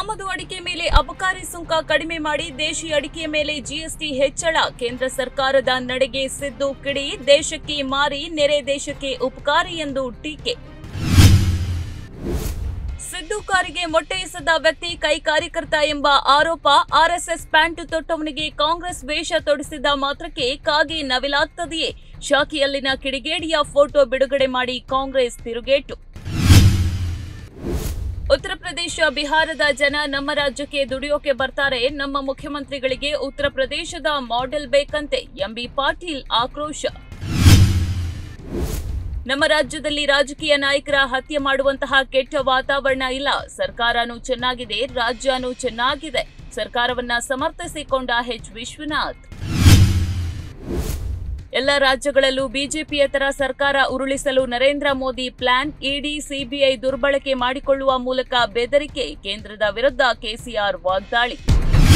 ಆಮದು ಅಡಿಕೆ ಮೇಲೆ ಅಬಕಾರಿ ಸುಂಕ ಕಡಿಮೆ ಮಾಡಿ ದೇಶಿ ಅಡಿಕೆಯ ಮೇಲೆ ಜಿಎಸ್ಟಿ ಹೆಚ್ಚಳ ಕೇಂದ್ರ ಸರ್ಕಾರದ ನಡೆಗೆ ಸಿದ್ದು ಕಿಡಿ ದೇಶಕ್ಕೆ ಮಾರಿ ನೆರೆ ದೇಶಕ್ಕೆ ಉಪಕಾರಿ ಎಂದು ಟೀಕೆ ಸಿದ್ದು ಕಾರಿಗೆ ಮೊಟ್ಟೆ ಎಸೆದ ವ್ಯಕ್ತಿ ಕೈ ಕಾರ್ಯಕರ್ತ ಎಂಬ ಆರೋಪ ಆರ್ಎಸ್ಎಸ್ ಪ್ಯಾಂಟು ತೊಟ್ಟವನಿಗೆ ಕಾಂಗ್ರೆಸ್ ವೇಷ ತೊಡಿಸಿದ ಮಾತ್ರಕ್ಕೆ ಕಾಗೆ ನವಿಲಾಗ್ತದೆಯೇ ಶಾಖೆಯಲ್ಲಿನ ಕಿಡಿಗೇಡಿಯ ಫೋಟೋ ಬಿಡುಗಡೆ ಮಾಡಿ ಕಾಂಗ್ರೆಸ್ ತಿರುಗೇಟು ಉತ್ತರ ಪ್ರದೇಶ ಬಿಹಾರದ ಜನ ನಮ್ಮ ರಾಜ್ಯಕ್ಕೆ ದುಡಿಯೋಕೆ ಬರ್ತಾರೆ ನಮ್ಮ ಮುಖ್ಯಮಂತ್ರಿಗಳಿಗೆ ಉತ್ತರ ಪ್ರದೇಶದ ಮಾಡೆಲ್ ಬೇಕಂತೆ ಎಂಬಿ ಪಾಟೀಲ್ ಆಕ್ರೋಶ ನಮ್ಮ ರಾಜ್ಯದಲ್ಲಿ ರಾಜಕೀಯ ನಾಯಕರ ಹತ್ಯೆ ಮಾಡುವಂತಹ ಕೆಟ್ಟ ವಾತಾವರಣ ಇಲ್ಲ ಸರ್ಕಾರನೂ ಚೆನ್ನಾಗಿದೆ ರಾಜ್ಯನೂ ಚೆನ್ನಾಗಿದೆ ಸರ್ಕಾರವನ್ನ ಸಮರ್ಥಿಸಿಕೊಂಡ ಎಚ್ ವಿಶ್ವನಾಥ್ ಎಲ್ಲ ರಾಜ್ಯಗಳಲ್ಲೂ ಬಿಜೆಪಿಯೇತರ ಸರ್ಕಾರ ಉರುಳಿಸಲು Narendra Modi plan ED CBI ದುರ್ಬಳಕೆ ಮಾಡಿಕೊಳ್ಳುವ ಮೂಲಕ ಬೆದರಿಕೆ ಕೇಂದ್ರದ ವಿರುದ್ಧ ಕೆಸಿಆರ್ ವಾಗ್ದಾಳಿ